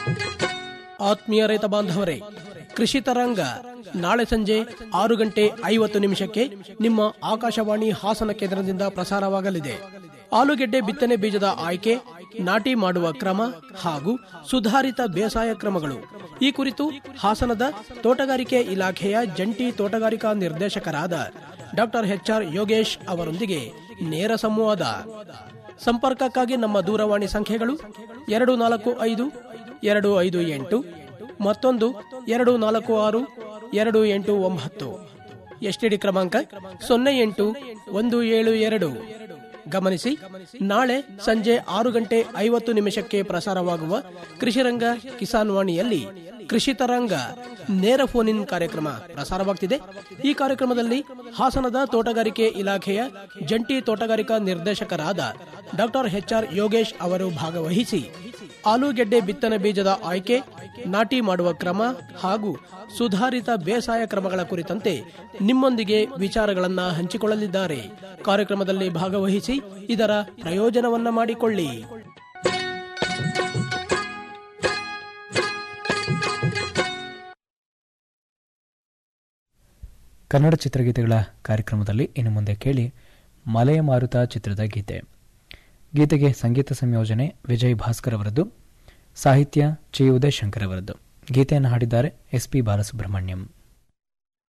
ಆತ್ಮೀಯ ರೈತ ಬಾಂಧವರೇ ಕೃಷಿ ತರಂಗ ನಾಳೆ ಸಂಜೆ ಆರು ಗಂಟೆ ಐವತ್ತು ನಿಮಿಷಕ್ಕೆ ನಿಮ್ಮ ಆಕಾಶವಾಣಿ ಹಾಸನ ಕೇಂದ್ರದಿಂದ ಪ್ರಸಾರವಾಗಲಿದೆ ಆಲೂಗೆಡ್ಡೆ ಬಿತ್ತನೆ ಬೀಜದ ಆಯ್ಕೆ ನಾಟಿ ಮಾಡುವ ಕ್ರಮ ಹಾಗೂ ಸುಧಾರಿತ ಬೇಸಾಯ ಕ್ರಮಗಳು ಈ ಕುರಿತು ಹಾಸನದ ತೋಟಗಾರಿಕೆ ಇಲಾಖೆಯ ಜಂಟಿ ತೋಟಗಾರಿಕಾ ನಿರ್ದೇಶಕರಾದ ಡಾಕ್ಟರ್ ಎಚ್ಆರ್ ಯೋಗೇಶ್ ಅವರೊಂದಿಗೆ ನೇರ ಸಂವಾದ ಸಂಪರ್ಕಕ್ಕಾಗಿ ನಮ್ಮ ದೂರವಾಣಿ ಸಂಖ್ಯೆಗಳು ಎರಡು ನಾಲ್ಕು ಐದು ಎರಡು ಐದು ಎಂಟು ಮತ್ತೊಂದು ಎರಡು ನಾಲ್ಕು ಆರು ಎರಡು ಎಂಟು ಒಂಬತ್ತು ಎಸ್ಟಿಡಿ ಕ್ರಮಾಂಕ ಸೊನ್ನೆ ಎಂಟು ಒಂದು ಏಳು ಎರಡು ಗಮನಿಸಿ ನಾಳೆ ಸಂಜೆ ಆರು ಗಂಟೆ ಐವತ್ತು ನಿಮಿಷಕ್ಕೆ ಪ್ರಸಾರವಾಗುವ ಕೃಷಿರಂಗ ಕಿಸಾನ್ ವಾಣಿಯಲ್ಲಿ ಕೃಷಿ ತರಂಗ ನೇರ ಫೋನ್ ಇನ್ ಕಾರ್ಯಕ್ರಮ ಪ್ರಸಾರವಾಗ್ತಿದೆ ಈ ಕಾರ್ಯಕ್ರಮದಲ್ಲಿ ಹಾಸನದ ತೋಟಗಾರಿಕೆ ಇಲಾಖೆಯ ಜಂಟಿ ತೋಟಗಾರಿಕಾ ನಿರ್ದೇಶಕರಾದ ಡಾಕ್ಟರ್ ಎಚ್ಆರ್ ಯೋಗೇಶ್ ಅವರು ಭಾಗವಹಿಸಿ ಆಲೂಗೆಡ್ಡೆ ಬಿತ್ತನೆ ಬೀಜದ ಆಯ್ಕೆ ನಾಟಿ ಮಾಡುವ ಕ್ರಮ ಹಾಗೂ ಸುಧಾರಿತ ಬೇಸಾಯ ಕ್ರಮಗಳ ಕುರಿತಂತೆ ನಿಮ್ಮೊಂದಿಗೆ ವಿಚಾರಗಳನ್ನ ಹಂಚಿಕೊಳ್ಳಲಿದ್ದಾರೆ ಕಾರ್ಯಕ್ರಮದಲ್ಲಿ ಭಾಗವಹಿಸಿ ಇದರ ಪ್ರಯೋಜನವನ್ನ ಮಾಡಿಕೊಳ್ಳಿ ಕನ್ನಡ ಚಿತ್ರಗೀತೆಗಳ ಕಾರ್ಯಕ್ರಮದಲ್ಲಿ ಇನ್ನು ಮುಂದೆ ಕೇಳಿ ಮಲೆಯ ಮಾರುತ ಚಿತ್ರದ ಗೀತೆ ಗೀತೆಗೆ ಸಂಗೀತ ಸಂಯೋಜನೆ ವಿಜಯ್ ಭಾಸ್ಕರ್ ಅವರದ್ದು ಸಾಹಿತ್ಯ ಚಿ ಉದಯಶಂಕರ್ ಅವರದ್ದು ಗೀತೆಯನ್ನು ಹಾಡಿದ್ದಾರೆ ಎಸ್ ಪಿ ಬಾಲಸುಬ್ರಹ್ಮಣ್ಯಂ